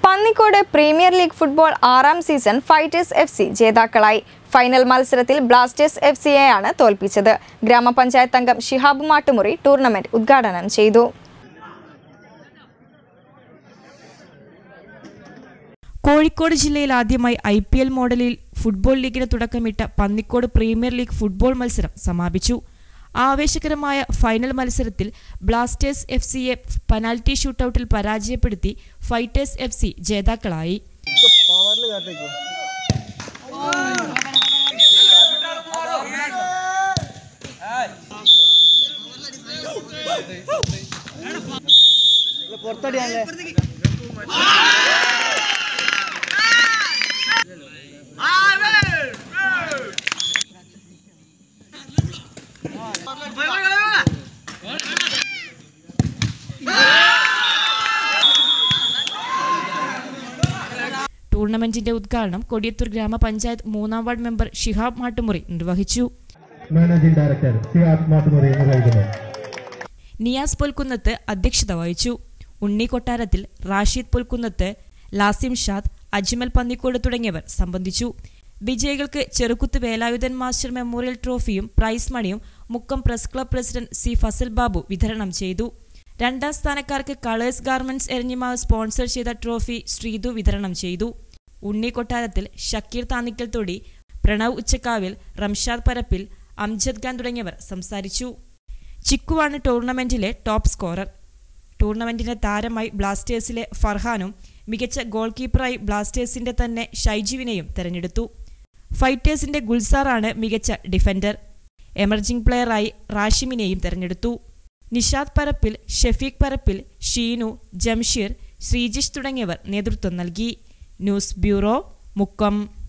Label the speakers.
Speaker 1: Pannikode premier league football ആറാം season fighters F C ജേതാക്കളായി final മത്സരത്തിൽ ബ്ലാസ്റ്റേഴ്സ് എഫ് സിയെയാണ് തോൽപ്പിച്ചത് ഗ്രാമപഞ്ചായത്ത് അംഗം ഷിഹാബ് മാട്ടുമുറി ടൂർണമെന്റ് ഉദ്ഘാടനം ചെയ്തു
Speaker 2: കോഴിക്കോട് ജില്ലയിൽ ആദ്യമായി ഐ പി എൽ മോഡലിൽ ഫുട്ബോൾ ലീഗിന് തുടക്കമിട്ട പന്നിക്കോട് പ്രീമിയർ ലീഗ് ഫുട്ബോൾ മത്സരം സമാപിച്ചു ആവേശകരമായ ഫൈനൽ മത്സരത്തിൽ ബ്ലാസ്റ്റേഴ്സ് എഫ് സിയെ പെനാൽറ്റി ഷൂട്ടൌട്ടിൽ പരാജയപ്പെടുത്തി ഫൈറ്റേഴ്സ് എഫ് സി ജേതാക്കളായി ടൂർണമെന്റിന്റെ ഉദ്ഘാടനം കൊടിയത്തൂർ ഗ്രാമപഞ്ചായത്ത് മൂന്നാം വാർഡ് മെമ്പർ ഷിഹാബ് മാട്ടുമുറി നിർവഹിച്ചു
Speaker 3: managing director C R Mattumuri നിർവഹിക്കുന്നു
Speaker 2: നിയാസ് പൊൽക്കുന്നത്ത് അധ്യക്ഷത വഹിച്ചു ഉണ്ണി കൊട്ടാരത്തിൽ റാഷിദ് പൊൽക്കുന്നത്ത് ലാസിം ഷാദ് അജ്മൽ പന്നിക്കോട് തുടങ്ങിയവർ സംബന്ധിച്ചു വിജയികൾക്ക് ചെറുക്കുത്ത് വേലായുധൻ മാസ്റ്റർ മെമ്മോറിയൽ ട്രോഫിയും പ്രൈസ് മണിയും Mukkam press club president C Fazal Babu വിതരണം ചെയ്തു രണ്ടാം സ്ഥാനക്കാർക്ക് കളേഴ്സ് ഗാർമെന്റ്സ് എരഞ്ഞിമാവ് സ്പോൺസർ ചെയ്ത ട്രോഫി ശ്രീതു വിതരണം ചെയ്തു ഉണ്ണി കൊട്ടാരത്തിൽ ഷക്കീർ താന്നിക്കൽ തൊടി പ്രണവ് ഉച്ചക്കാവിൽ റംഷാദ് പരപ്പിൽ അംജദ് ഖാൻ തുടങ്ങിയവർ സംസാരിച്ചു ചിക്കുവാണ് ടൂർണമെന്റിലെ ടോപ്പ് സ്കോറർ ടൂർണമെന്റിന്റെ താരമായി ബ്ലാസ്റ്റേഴ്സിലെ ഫർഹാനും മികച്ച ഗോൾ കീപ്പറായി ബ്ലാസ്റ്റേഴ്സിന്റെ തന്നെ ഷൈജുവിനെയും തെരഞ്ഞെടുത്തു ഫൈറ്റേഴ്സിന്റെ ഗുൽസാറാണ് മികച്ച ഡിഫൻഡർ എമർജിംഗ് പ്ലെയറായി റാഷിമിനെയും തെരഞ്ഞെടുത്തു നിഷാദ് പരപ്പിൽ ഷെഫീഖ് പരപ്പിൽ ഷീനു ജംഷീർ ശ്രീജിഷ് തുടങ്ങിയവർ നേതൃത്വം നൽകി ന്യൂസ് ബ്യൂറോ മുക്കം